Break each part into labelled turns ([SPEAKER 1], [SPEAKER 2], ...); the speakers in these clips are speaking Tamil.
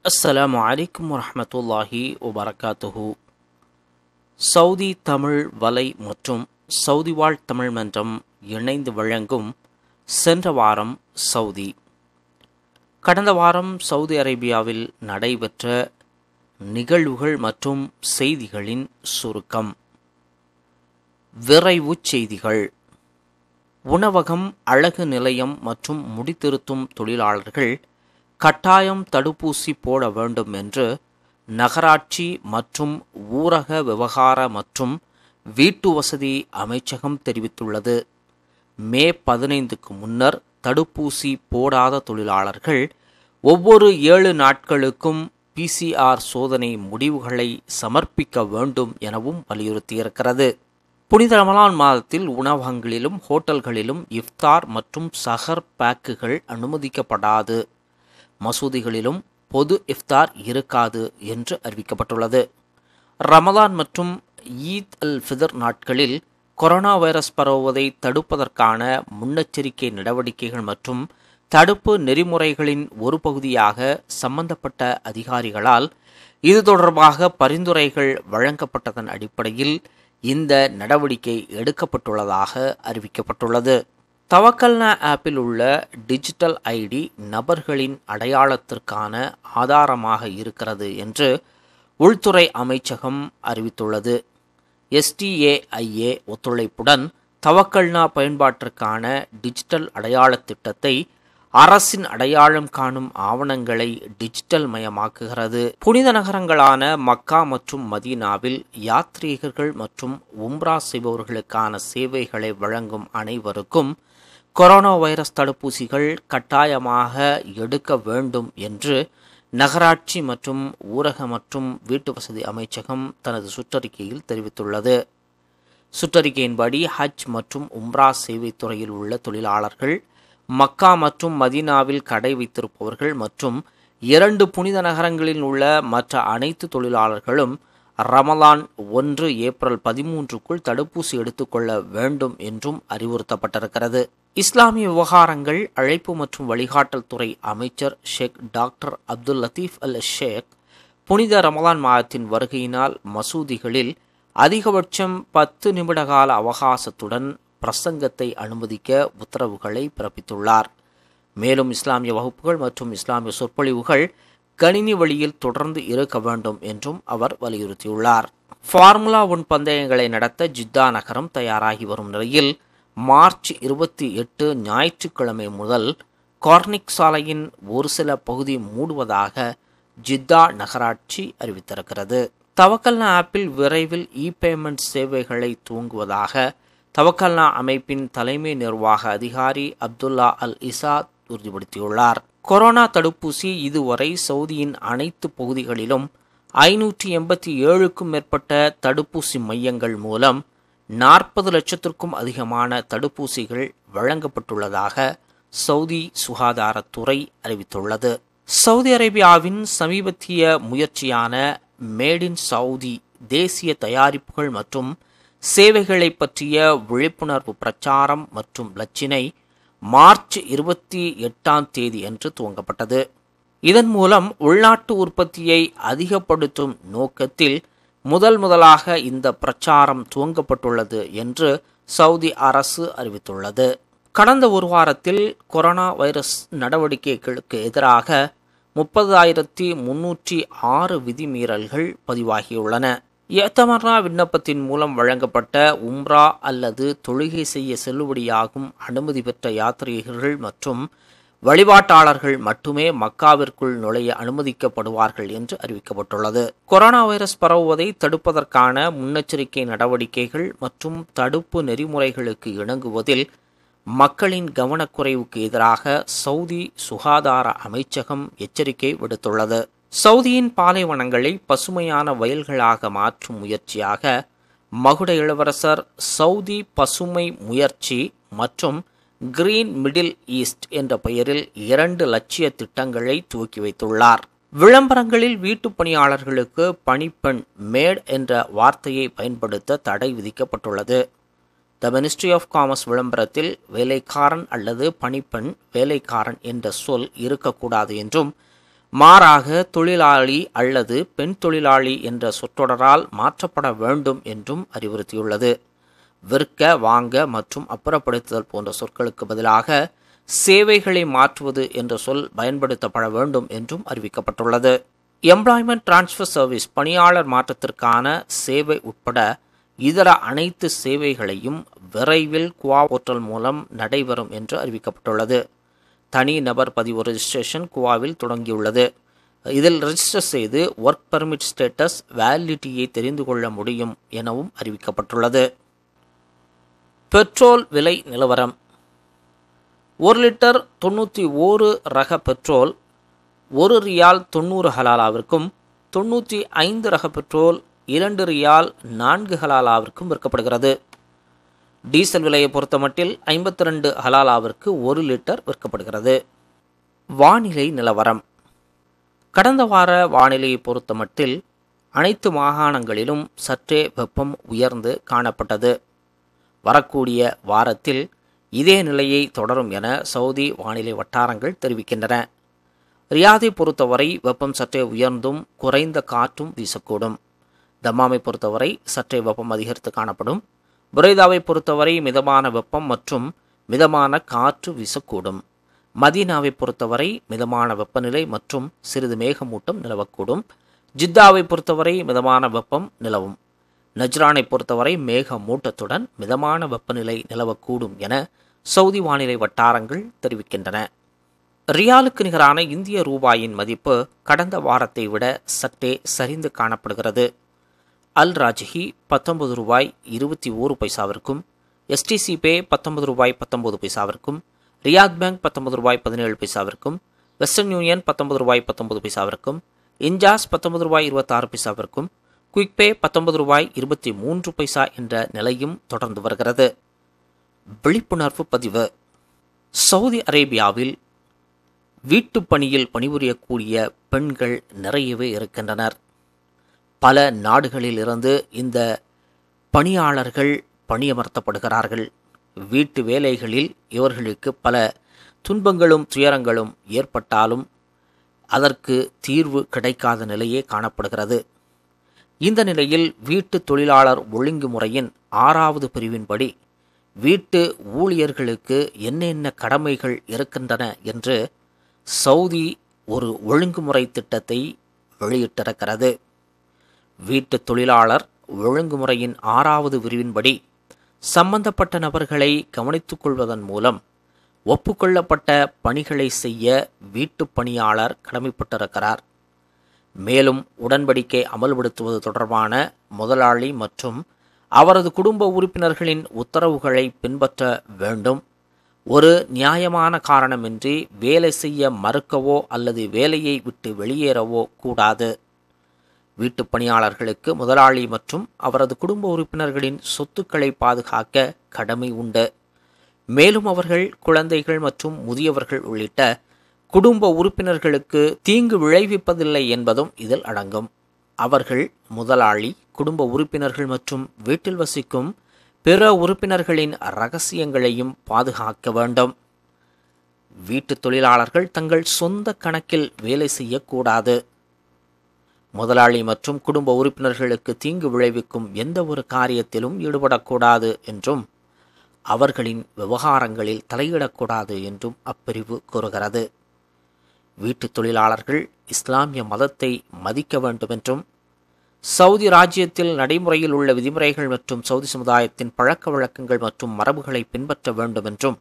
[SPEAKER 1] அஸ்ஸலாமு அலைக்கும் வரஹ்மத்துல்லாஹி வபரகாத்துஹு சவுதி தமிழ் வலை மற்றும் சவுதி வாழ் தமிழ் மன்றம் இணைந்து வழங்கும் சென்ற வாரம் சவுதி கடந்த வாரம் சவுதி அரேபியாவில் நடைபெற்ற நிகழ்வுகள் மற்றும் செய்திகளின் சுருக்கம் விரைவுச் செய்திகள் உணவகம் அழகு நிலையம் மற்றும் முடித்திருத்தும் தொழிலாளர்கள் கட்டாயம் தடுப்பூசி போட வேண்டும் என்று நகராட்சி மற்றும் ஊரக விவகார மற்றும் வீட்டு வசதி அமைச்சகம் தெரிவித்துள்ளது மே பதினைந்துக்கு முன்னர் தடுப்பூசி போடாத தொழிலாளர்கள் ஒவ்வொரு ஏழு நாட்களுக்கும் பிசிஆர் சோதனை முடிவுகளை சமர்ப்பிக்க வேண்டும் எனவும் வலியுறுத்தியிருக்கிறது புனித ரமலான் மாதத்தில் உணவகங்களிலும் ஹோட்டல்களிலும் இஃப்தார் மற்றும் சஹர் பேக்குகள் அனுமதிக்கப்படாது மசூதிகளிலும் பொது இஃப்தார் இருக்காது என்று அறிவிக்கப்பட்டுள்ளது ரமலான் மற்றும் ஈத் அல் ஃபிதர் நாட்களில் கொரோனா வைரஸ் பரவுவதை தடுப்பதற்கான முன்னெச்சரிக்கை நடவடிக்கைகள் மற்றும் தடுப்பு நெறிமுறைகளின் ஒரு பகுதியாக சம்பந்தப்பட்ட அதிகாரிகளால் இது தொடர்பாக பரிந்துரைகள் வழங்கப்பட்டதன் அடிப்படையில் இந்த நடவடிக்கை எடுக்கப்பட்டுள்ளதாக அறிவிக்கப்பட்டுள்ளது தவக்கல்னா ஆப்பில் உள்ள டிஜிட்டல் ஐடி நபர்களின் அடையாளத்திற்கான ஆதாரமாக இருக்கிறது என்று உள்துறை அமைச்சகம் அறிவித்துள்ளது எஸ்டிஏஐஏ ஒத்துழைப்புடன் தவக்கல்னா பயன்பாட்டிற்கான டிஜிட்டல் அடையாள திட்டத்தை அரசின் அடையாளம் காணும் ஆவணங்களை டிஜிட்டல் மயமாக்குகிறது புனித நகரங்களான மக்கா மற்றும் மதீனாவில் யாத்ரீகர்கள் மற்றும் உம்ரா செய்பவர்களுக்கான சேவைகளை வழங்கும் அனைவருக்கும் கொரோனா வைரஸ் தடுப்பூசிகள் கட்டாயமாக எடுக்க வேண்டும் என்று நகராட்சி மற்றும் ஊரக மற்றும் வீட்டு வசதி அமைச்சகம் தனது சுற்றறிக்கையில் தெரிவித்துள்ளது சுற்றறிக்கையின்படி ஹஜ் மற்றும் உம்ரா சேவைத்துறையில் உள்ள தொழிலாளர்கள் மக்கா மற்றும் மதீனாவில் கடை வைத்திருப்பவர்கள் மற்றும் இரண்டு புனித நகரங்களில் உள்ள மற்ற அனைத்து தொழிலாளர்களும் ரமலான் ஒன்று ஏப்ரல் பதிமூன்றுக்குள் தடுப்பூசி எடுத்துக்கொள்ள வேண்டும் என்றும் அறிவுறுத்தப்பட்டிருக்கிறது இஸ்லாமிய விவகாரங்கள் அழைப்பு மற்றும் வழிகாட்டல் துறை அமைச்சர் Sheikh doctor Abdul Latif Al Sheikh புனித ரமலான் மாதத்தின் வருகையினால் மசூதிகளில் அதிகபட்சம் பத்து நிமிட கால அவகாசத்துடன் பிரசங்கத்தை அனுமதிக்க உத்தரவுகளை பிறப்பித்துள்ளார் மேலும் இஸ்லாமிய வகுப்புகள் மற்றும் இஸ்லாமிய சொற்பொழிவுகள் கணினி வழியில் தொடர்ந்து இருக்க வேண்டும் என்றும் அவர் வலியுறுத்தியுள்ளார் ஃபார்முலா ஒன் பந்தயங்களை நடத்த ஜித்தா நகரம் தயாராகி வரும் நிலையில் மார்ச் இருபத்தி எட்டு ஞாயிற்றுக்கிழமை முதல் கார்னிக் சாலையின் ஒரு சில பகுதி மூடுவதாக ஜித்தா நகராட்சி அறிவித்திருக்கிறது தவக்கல்னா ஆப்பில் விரைவில் இ பேமெண்ட் சேவைகளை துவங்குவதாக தவக்கல்னா அமைப்பின் தலைமை நிர்வாக அதிகாரி அப்துல்லா அல் இசாத் உறுதிப்படுத்தியுள்ளார் கொரோனா தடுப்பூசி இதுவரை சவுதியின் அனைத்து பகுதிகளிலும் ஐநூற்றி எண்பத்தி ஏழுக்கும் மேற்பட்ட தடுப்பூசி மையங்கள் மூலம் நாற்பது லட்சத்திற்கும் அதிகமான தடுப்பூசிகள் வழங்கப்பட்டுள்ளதாக சவுதி சுகாதாரத்துறை அறிவித்துள்ளது சவுதி அரேபியாவின் சமீபத்திய முயற்சியான மேட் இன் சவுதி தேசிய தயாரிப்புகள் மற்றும் சேவைகளை பற்றிய விழிப்புணர்வு பிரச்சாரம் மற்றும் லட்சினை மார்ச் இருபத்தி எட்டாம் தேதி அன்று துவங்கப்பட்டது இதன் மூலம் உள்நாட்டு உற்பத்தியை அதிகப்படுத்தும் நோக்கத்தில் முதல் முதலாக இந்த பிரச்சாரம் துவங்கப்பட்டுள்ளது என்று சவுதி அரசு அறிவித்துள்ளது கடந்த ஒரு வாரத்தில் கொரோனா வைரஸ் நடவடிக்கைகளுக்கு எதிராக முப்பதாயிரத்தி முன்னூற்றி ஆறு விதிமீறல்கள் பதிவாகியுள்ளன ஏத்தமர்னா விண்ணப்பத்தின் மூலம் வழங்கப்பட்ட உம்ரா அல்லது தொழுகை செய்ய செல்லுபடியாகும் அனுமதி பெற்ற யாத்ரீகர்கள் மற்றும் வழிபாட்டாளர்கள் மட்டுமே மக்காவிற்குள் நுழைய அனுமதிக்கப்படுவார்கள் என்று அறிவிக்கப்பட்டுள்ளது கொரோனா வைரஸ் பரவுவதை தடுப்பதற்கான முன்னெச்சரிக்கை நடவடிக்கைகள் மற்றும் தடுப்பு நெறிமுறைகளுக்கு இணங்குவதில் மக்களின் கவனக்குறைவுக்கு எதிராக சவுதி சுகாதார அமைச்சகம் எச்சரிக்கை விடுத்துள்ளது சவுதியின் பாலைவனங்களை பசுமையான வயல்களாக மாற்றும் முயற்சியாக மகுட இளவரசர் சவுதி பசுமை முயற்சி மற்றும் கிரீன் மிடில் ஈஸ்ட் என்ற பெயரில் இரண்டு லட்சிய திட்டங்களை துவக்கி வைத்துள்ளார் விளம்பரங்களில் வீட்டு பணியாளர்களுக்கு பணிப்பெண் மேட் என்ற வார்த்தையை பயன்படுத்த தடை விதிக்கப்பட்டுள்ளது த மினிஸ்ட்ரி ஆஃப் காமர்ஸ் விளம்பரத்தில் வேலைக்காரன் அல்லது பணிப்பெண் வேலைக்காரன் என்ற சொல் இருக்கக்கூடாது என்றும் மாறாக தொழிலாளி அல்லது பெண் தொழிலாளி என்ற சொற்றொடரால் மாற்றப்பட வேண்டும் என்றும் அறிவுறுத்தியுள்ளது விற்க வாங்க மற்றும் அப்புறப்படுத்துதல் போன்ற சொற்களுக்கு பதிலாக சேவைகளை மாற்றுவது என்ற சொல் பயன்படுத்தப்பட வேண்டும் என்றும் அறிவிக்கப்பட்டுள்ளது எம்ப்ளாய்மெண்ட் டிரான்ஸ்ஃபர் சர்வீஸ் பணியாளர் மாற்றத்திற்கான சேவை உட்பட இதர அனைத்து சேவைகளையும் விரைவில் குவா போர்ட்டல் மூலம் நடைபெறும் என்று அறிவிக்கப்பட்டுள்ளது தனி நபர் பதிவு ரெஜிஸ்ட்ரேஷன் குவாவில் தொடங்கியுள்ளது இதில் ரெஜிஸ்டர் செய்து ஒர்க் பர்மிட் ஸ்டேட்டஸ் வேலிடிட்டியை தெரிந்து கொள்ள முடியும் எனவும் அறிவிக்கப்பட்டுள்ளது பெட்ரோல் விலை நிலவரம் ஒரு லிட்டர் தொண்ணூற்றி ஓரு ரக பெட்ரோல் ஒரு ரியால் தொண்ணூறு ஹலாலாவிற்கும் தொண்ணூற்றி ஐந்து ரக பெட்ரோல் இரண்டு ரியால் நான்கு ஹலாலாவிற்கும் விற்கப்படுகிறது டீசல் விலையை பொறுத்தமட்டில் ஐம்பத்தி ரெண்டு ஹலாலாவிற்கு ஒரு லிட்டர் விற்கப்படுகிறது வானிலை நிலவரம் கடந்த வார வானிலையை பொறுத்தமட்டில் அனைத்து மாகாணங்களிலும் சற்றே வெப்பம் உயர்ந்து காணப்பட்டது வரக்கூடிய வாரத்தில் இதே நிலையை தொடரும் என சவுதி வானிலை வட்டாரங்கள் தெரிவிக்கின்றன ரியாதை பொறுத்தவரை வெப்பம் சற்றே உயர்ந்தும் குறைந்த காற்றும் வீசக்கூடும் தம்மாமை பொறுத்தவரை சற்றே வெப்பம் அதிகரித்து காணப்படும் புரைதாவை பொறுத்தவரை மிதமான வெப்பம் மற்றும் மிதமான காற்று வீசக்கூடும் மதீனாவை பொறுத்தவரை மிதமான வெப்பநிலை மற்றும் சிறிது மேகமூட்டம் நிலவக்கூடும் ஜித்தாவை பொறுத்தவரை மிதமான வெப்பம் நிலவும் நஜ்ரானை பொறுத்தவரை மேக மூட்டத்துடன் மிதமான வெப்பநிலை நிலவக்கூடும் என சவுதி வானிலை வட்டாரங்கள் தெரிவிக்கின்றன ரியாலுக்கு நிகரான இந்திய ரூபாயின் மதிப்பு கடந்த வாரத்தை விட சற்றே சரிந்து காணப்படுகிறது அல் ராஜ்ஹி பத்தொன்பது ரூபாய் இருபத்தி ஓரு பைசாவிற்கும் எஸ்டிசி பே பத்தொன்பது ரூபாய் பத்தொன்பது பைசாவிற்கும் ரியாத் பேங்க் பத்தொன்பது ரூபாய் பதினேழு பைசாவிற்கும் வெஸ்டர்ன் யூனியன் பத்தொன்பது ரூபாய் பத்தொன்பது பைசாவிற்கும் இன்ஜாஸ் பத்தொன்பது ரூபாய் இருபத்தாறு பைசாவிற்கும் குயிக்பே பத்தொன்பது ரூபாய் இருபத்தி மூன்று பைசா என்ற நிலையும் தொடர்ந்து வருகிறது விழிப்புணர்வு பதிவு சவுதி அரேபியாவில் வீட்டுப் பணியில் பணிபுரியக்கூடிய பெண்கள் நிறையவே இருக்கின்றனர் பல நாடுகளில் இருந்து இந்த பணியாளர்கள் பணியமர்த்தப்படுகிறார்கள் வீட்டு வேலைகளில் இவர்களுக்கு பல துன்பங்களும் துயரங்களும் ஏற்பட்டாலும் அதற்கு தீர்வு கிடைக்காத நிலையே காணப்படுகிறது இந்த நிலையில் வீட்டு தொழிலாளர் ஒழுங்குமுறையின் ஆறாவது பிரிவின்படி வீட்டு ஊழியர்களுக்கு என்னென்ன கடமைகள் இருக்கின்றன என்று சவுதி ஒரு ஒழுங்குமுறை திட்டத்தை வெளியிட்டிருக்கிறது வீட்டு தொழிலாளர் ஒழுங்குமுறையின் ஆறாவது விரிவின்படி சம்பந்தப்பட்ட நபர்களை கவனித்துக் கொள்வதன் மூலம் ஒப்புக்கொள்ளப்பட்ட பணிகளை செய்ய வீட்டு பணியாளர் கடமைப்பட்டிருக்கிறார் மேலும் உடன்படிக்கை அமல்படுத்துவது தொடர்பான முதலாளி மற்றும் அவரது குடும்ப உறுப்பினர்களின் உத்தரவுகளை பின்பற்ற வேண்டும் ஒரு நியாயமான காரணமின்றி வேலை செய்ய மறுக்கவோ அல்லது வேலையை விட்டு வெளியேறவோ கூடாது வீட்டுப் பணியாளர்களுக்கு முதலாளி மற்றும் அவரது குடும்ப உறுப்பினர்களின் சொத்துக்களை பாதுகாக்க கடமை உண்டு மேலும் அவர்கள் குழந்தைகள் மற்றும் முதியவர்கள் உள்ளிட்ட குடும்ப உறுப்பினர்களுக்கு தீங்கு விளைவிப்பதில்லை என்பதும் இதில் அடங்கும் அவர்கள் முதலாளி குடும்ப உறுப்பினர்கள் மற்றும் வீட்டில் வசிக்கும் பிற உறுப்பினர்களின் ரகசியங்களையும் பாதுகாக்க வேண்டும் வீட்டு தொழிலாளர்கள் தங்கள் சொந்த கணக்கில் வேலை செய்யக்கூடாது முதலாளி மற்றும் குடும்ப உறுப்பினர்களுக்கு தீங்கு விளைவிக்கும் எந்த ஒரு காரியத்திலும் ஈடுபடக்கூடாது என்றும் அவர்களின் விவகாரங்களில் தலையிடக்கூடாது என்றும் அப்பிரிவு கூறுகிறது வீட்டுத் தொழிலாளர்கள் இஸ்லாமிய மதத்தை மதிக்க வேண்டும் என்றும் சவுதி ராஜ்யத்தில் நடைமுறையில் உள்ள விதிமுறைகள் மற்றும் சவுதி சமுதாயத்தின் பழக்க வழக்கங்கள் மற்றும் மரபுகளை பின்பற்ற வேண்டும் என்றும்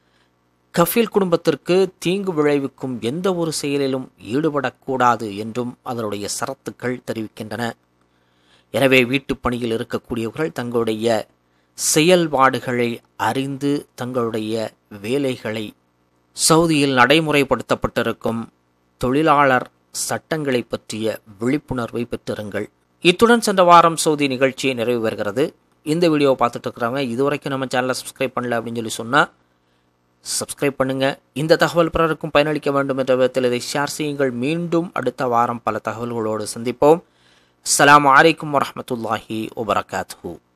[SPEAKER 1] கஃபீல் குடும்பத்திற்கு தீங்கு விளைவிக்கும் எந்த ஒரு செயலிலும் ஈடுபடக்கூடாது என்றும் அதனுடைய சரத்துக்கள் தெரிவிக்கின்றன எனவே வீட்டுப் பணியில் இருக்கக்கூடியவர்கள் தங்களுடைய செயல்பாடுகளை அறிந்து தங்களுடைய வேலைகளை சவுதியில் நடைமுறைப்படுத்தப்பட்டிருக்கும் தொழிலாளர் சட்டங்களை பற்றிய விழிப்புணர்வை பெற்றிருங்கள் இத்துடன் சென்ற வாரம் சவுதி நிகழ்ச்சி நிறைவு பெறுகிறது இந்த வீடியோவை பார்த்துட்டு இருக்கிறவங்க இதுவரைக்கும் நம்ம சேனலை சப்ஸ்கிரைப் பண்ணல அப்படின்னு சொல்லி சொன்னால் சப்ஸ்கிரைப் பண்ணுங்க இந்த தகவல் பிறருக்கும் பயனளிக்க வேண்டும் என்ற விதத்தில் இதை ஷேர் செய்யுங்கள் மீண்டும் அடுத்த வாரம் பல தகவல்களோடு சந்திப்போம் அஸ்ஸலாமு அலைக்கும் வரஹ்மத்துல்லாஹி வபரகாத்துஹு